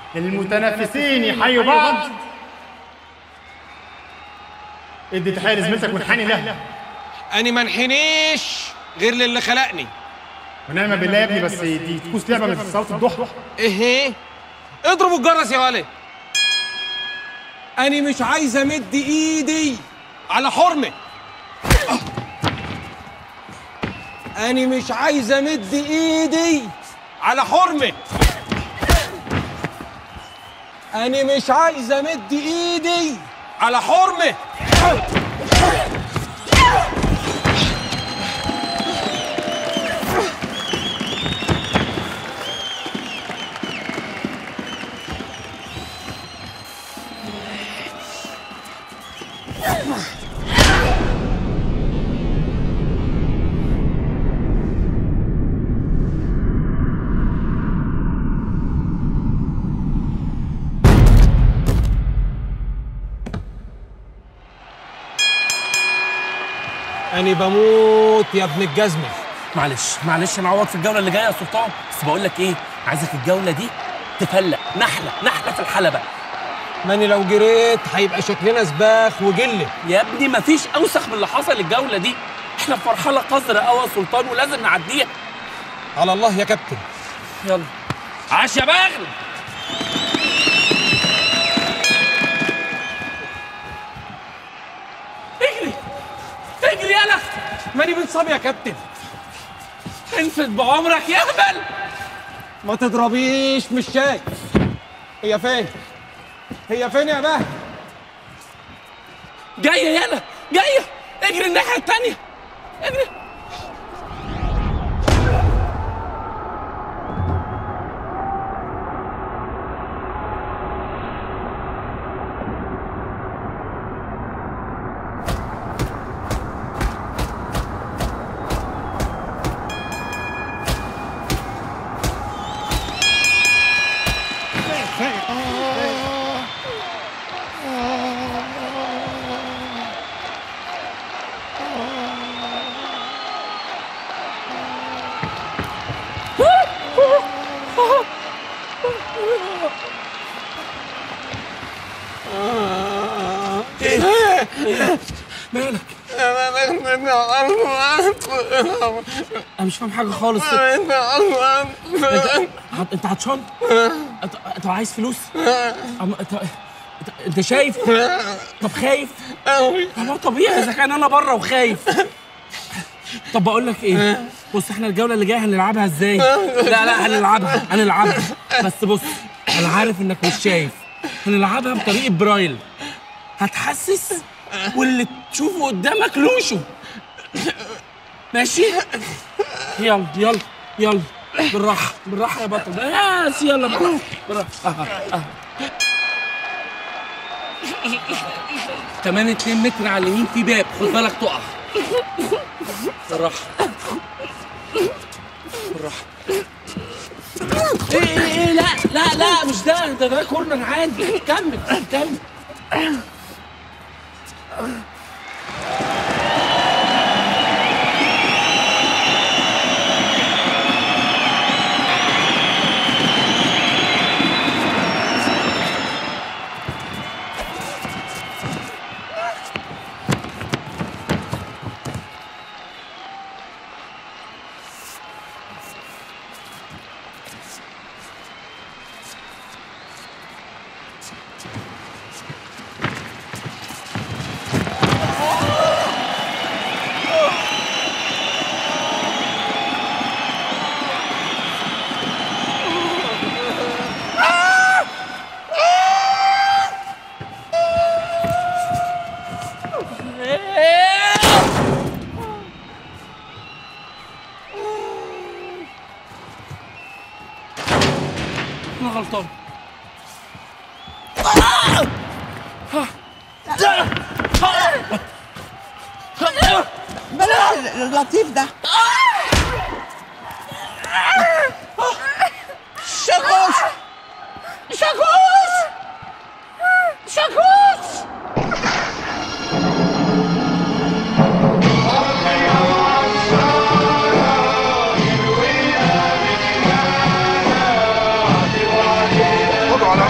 المتنافسين يحيوا بعض ادي تحيه لزميلتك وانحني له أنا ما انحنيش غير للي خلقني ونعم بالله يا ابني بس دي تكوس لعبه من صلاه الضحى إيه اضربوا الجرس يا ولد أنا مش عايز أمد إيدي على حرمة أنا مش عايز أمد إيدي على حرمة أنا مش عايز أمد إيدي على حرمة أنا بموت يا ابن الجزمة معلش معلش انا اعوض في الجوله اللي جايه يا سلطان بس بقول لك ايه عايزك الجوله دي تفلق نحله نحله في الحلبه ماني لو جريت هيبقى شكلنا سباخ وجلة يا ابني مفيش اوسخ من اللي حصل الجوله دي احنا في مرحله قذره قوي يا سلطان ولازم نعديها على الله يا كابتن يلا عاش يا بغل اجري اجري يلا ماني بنصاب يا كابتن انفد بعمرك يا هبل ما تضربيش مش شايف هي فين هي فين يا باه جايه يلا جايه اجري الناحيه التانيه اجري مالك انا مش فاهم حاجه خالص انت انت عطشان انت انت عايز فلوس أما انت انت, انت شايف طب خايف طب هو طبيعي اذا كان انا بره وخايف طب بقول لك ايه بص احنا الجوله اللي جايه هنلعبها ازاي لا لا هنلعبها هنلعبها بس بص انا عارف انك مش شايف هنلعبها بطريقه برايل هتحسس واللي تشوفه قدامك لوشه ماشي يلا يلا يلا بالراحه بالراحه يا بطل بس يلا بالراحه بالراحه آه، آه. كمان 2 متر على اليمين في باب خد بالك تقع بالراحه بالراحه ايه ايه ايه لا لا لا مش ده ده ده كورنر عادي كمل كمل انا غلطان بلاش اللطيف ده شاكوش شاكوش شاكوش خدوا على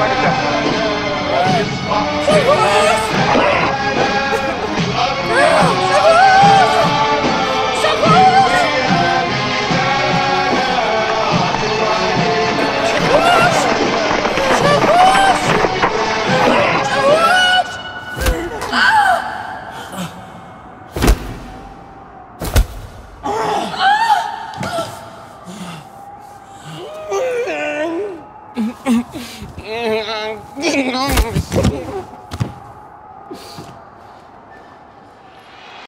هخش